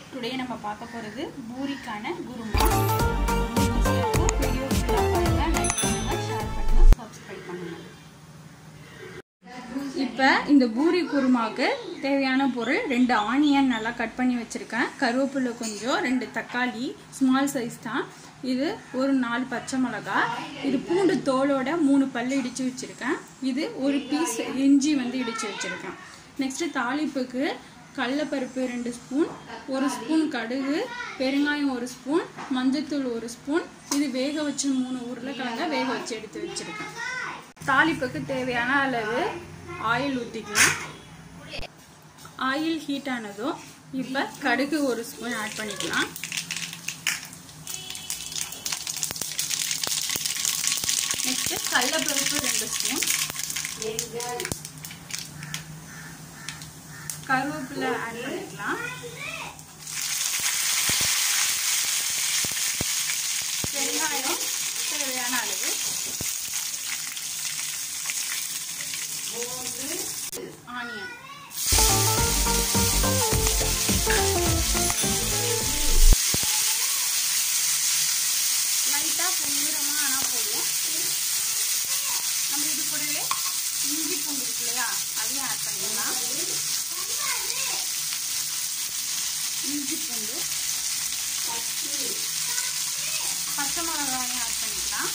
today நம்ம பார்க்க போகிறது பூரிக்கான குருமா வீடியோ ஃபுல்லாக பாருங்கள் லைக் பண்ணுங்கள் ஷேர் பண்ணுங்கள் சப்ஸ்கிரைப் பண்ணுங்கள் இப்போ இந்த பூரி குருமாவுக்கு தேவையான பொருள் ரெண்டு ஆனியன் நல்லா கட் பண்ணி வச்சுருக்கேன் கருவேப்பிலை கொஞ்சம் ரெண்டு தக்காளி ஸ்மால் சைஸ் தான் இது ஒரு நாலு பச்சை மிளகா இது பூண்டு தோலோட மூணு பல் இடித்து வச்சுருக்கேன் இது ஒரு பீஸ் இஞ்சி வந்து இடித்து வச்சுருக்கேன் நெக்ஸ்ட்டு தாளிப்புக்கு கடலப்பருப்பு ரெண்டு ஸ்பூன் ஒரு ஸ்பூன் கடுகு பெருங்காயம் ஒரு ஸ்பூன் மஞ்சத்தூள் ஒரு ஸ்பூன் இது வேக வச்சு மூணு உருளைக்கிழங்க வேக வச்சு எடுத்து வச்சுருக்கேன் தாளிப்புக்கு தேவையான அளவு ஆயில் ஊற்றிக்கலாம் ஆயில் ஹீட் ஆனதும் இப்போ கடுகு ஒரு ஸ்பூன் ஆட் பண்ணிக்கலாம் நெக்ஸ்ட்டு கடலப்பருப்பு ரெண்டு ஸ்பூன் கருவேப்பிலை ஆட் பண்ணிக்கலாம் பெருங்காயம் தேவையான அளவு ஆனியன் லைட்டாக பொன்னிறமாக ஆனால் போதும் நம்ம இது கூடவே இஞ்சி பூண்டு இருக்கு இல்லையா அதையும் ஆட் பண்ணிடலாம் இஞ்சி பூண்டு பச்சை மிளகாயும் ஆட் பண்ணிக்கலாம்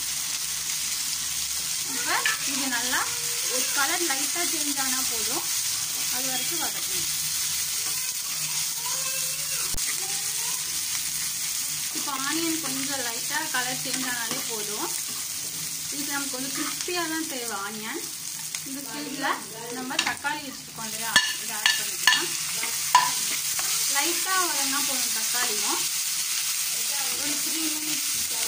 இப்போ இது நல்லா ஒரு கலர் லைட்டாக சேஞ்ச் ஆனால் போதும் அது வரைக்கும் வதக்கணும் இப்போ ஆனியன் கொஞ்சம் லைட்டாக கலர் சேஞ்ச் ஆனாலே போதும் இது நமக்கு வந்து கிறிஸ்பியாக தான் தேவை ஆனியன் இந்த ஸ்டேஜில் நம்ம தக்காளி வச்சுருக்கோம் இல்லையா இதை ஆட் பண்ணிக்கலாம் லைட்டாக வதங்கினா போதும் தக்காளியும் ஒரு த்ரீ மினிட்ஸ்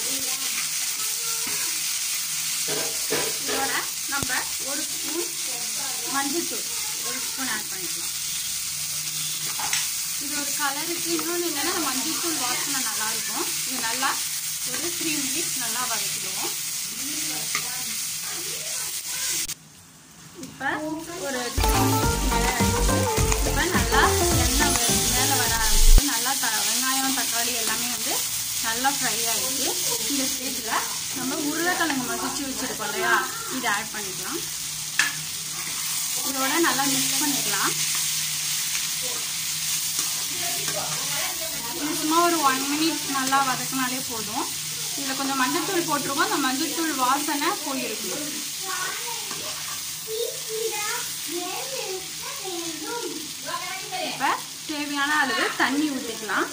இதோட நம்ம ஒரு ஸ்பூன் மஞ்சள்தூள் ஒரு ஸ்பூன் ஆட் பண்ணிக்கலாம் இது ஒரு கலருக்கு இன்னொன்று என்னென்னா மஞ்சள்தூள் வாசனை நல்லாயிருக்கும் இது நல்லா ஒரு த்ரீ மினிட்ஸ் நல்லா வதக்கிடுவோம் இப்போ ஒரு த்ரீ மினிட்ஸ் மேலே இப்போ நல்லா எண்ணெய் மேலே வர ஆரம்பிச்சிட்டு நல்லா த வெங்காயம் தக்காளி எல்லாமே வந்து நல்லா ஃப்ரை ஆகிடுச்சு இந்த ஸ்டேஜில் நம்ம உருளைக்கிழங்கு மசிச்சு வச்சுருக்கோம் இல்லையா இதை ஆட் பண்ணிக்கலாம் இதோட நல்லா மிக்ஸ் பண்ணிக்கலாம் இது சும்மா ஒரு ஒன் மினிட் நல்லா வதக்கினாலே போதும் இதில் கொஞ்சம் மஞ்சத்தூள் போட்டிருக்கோம் அந்த மஞ்சத்தூள் வாசனை போயிருக்கும் இப்போ தேவையான அளவு தண்ணி ஊற்றிக்கலாம்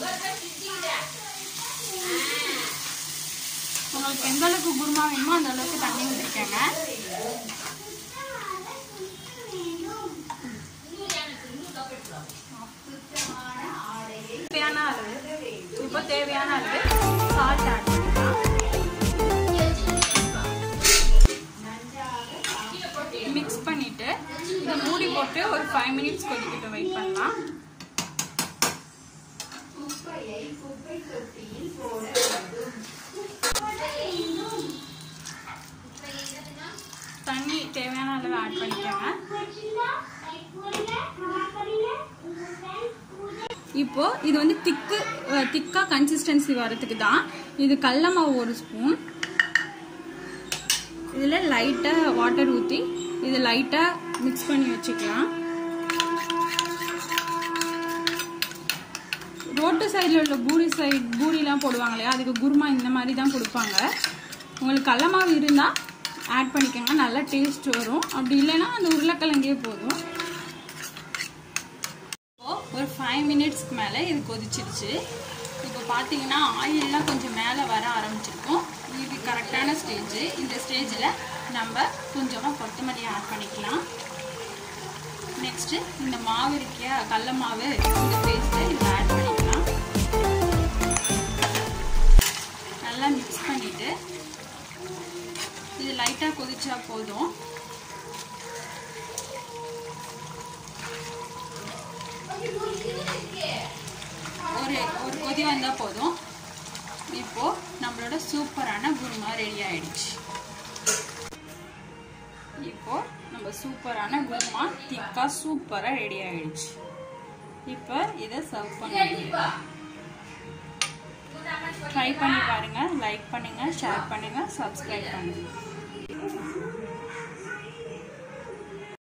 உங்களுக்கு எந்த அளவுக்கு குருமா வேணுமோ அந்த அளவுக்கு தண்ணி ஊற்றிக்கோங்க தேவையான அளவு இப்போ தேவையான அளவு சால்ட் ஆட் பண்ணிக்கலாம் மிக்ஸ் பண்ணிட்டு இதை மூடி போட்டு ஒரு ஃபைவ் மினிட்ஸ் கொதிக்கிட்டு வெயிட் பண்ணலாம் தண்ணி தேவையான அளவு ஆட் பண்ணிக்கோங்க இப்போ இது வந்து திக்கு திக்கா கன்சிஸ்டன்சி வரதுக்கு தான் இது கடல மாவு ஒரு ஸ்பூன் இதில் லைட்டாக வாட்டர் ஊற்றி இது லைட்டாக மிக்ஸ் பண்ணி வச்சுக்கலாம் ரோட்டு சைடில் உள்ள பூரி சைட் பூரிலாம் போடுவாங்க இல்லையா அதுக்கு குருமா இந்த மாதிரி தான் கொடுப்பாங்க உங்களுக்கு கடல மாவு இருந்தால் ஆட் பண்ணிக்கோங்க நல்லா டேஸ்ட் வரும் அப்படி இல்லைன்னா அந்த உருளைக்கிழங்கே போதும் ஒரு ஃபைவ் மினிட்ஸ்க்கு மேலே இது கொதிச்சிருச்சு இப்போ பார்த்தீங்கன்னா ஆயிலெலாம் கொஞ்சம் மேலே வர ஆரம்பிச்சிருக்கும் இது கரெக்டான ஸ்டேஜ் இந்த ஸ்டேஜில் நம்ம கொஞ்சமாக கொத்தமல்லி ஆட் பண்ணிக்கலாம் நெக்ஸ்ட்டு இந்த மாவு இருக்கியா கடல மாவு இந்த பேஸ்ட்டை இதில் ஆட் பண்ணிக்கலாம் நல்லா மிக்ஸ் பண்ணிவிட்டு இது லைட்டாக கொதிச்சா போதும் ஒரு ஒரு கொதி வந்தால் போதும் இப்போ நம்மளோட சூப்பரான குருமா ரெடி ஆயிடுச்சு இப்போ நம்ம சூப்பரான குருமா திக்கா சூப்பராக ரெடி ஆயிடுச்சு இப்போ இதை சர்வ் பண்ணுங்க ட்ரை பண்ணி பாருங்கள் லைக் பண்ணுங்கள் ஷேர் பண்ணுங்கள் சப்ஸ்கிரைப் பண்ணுங்கள்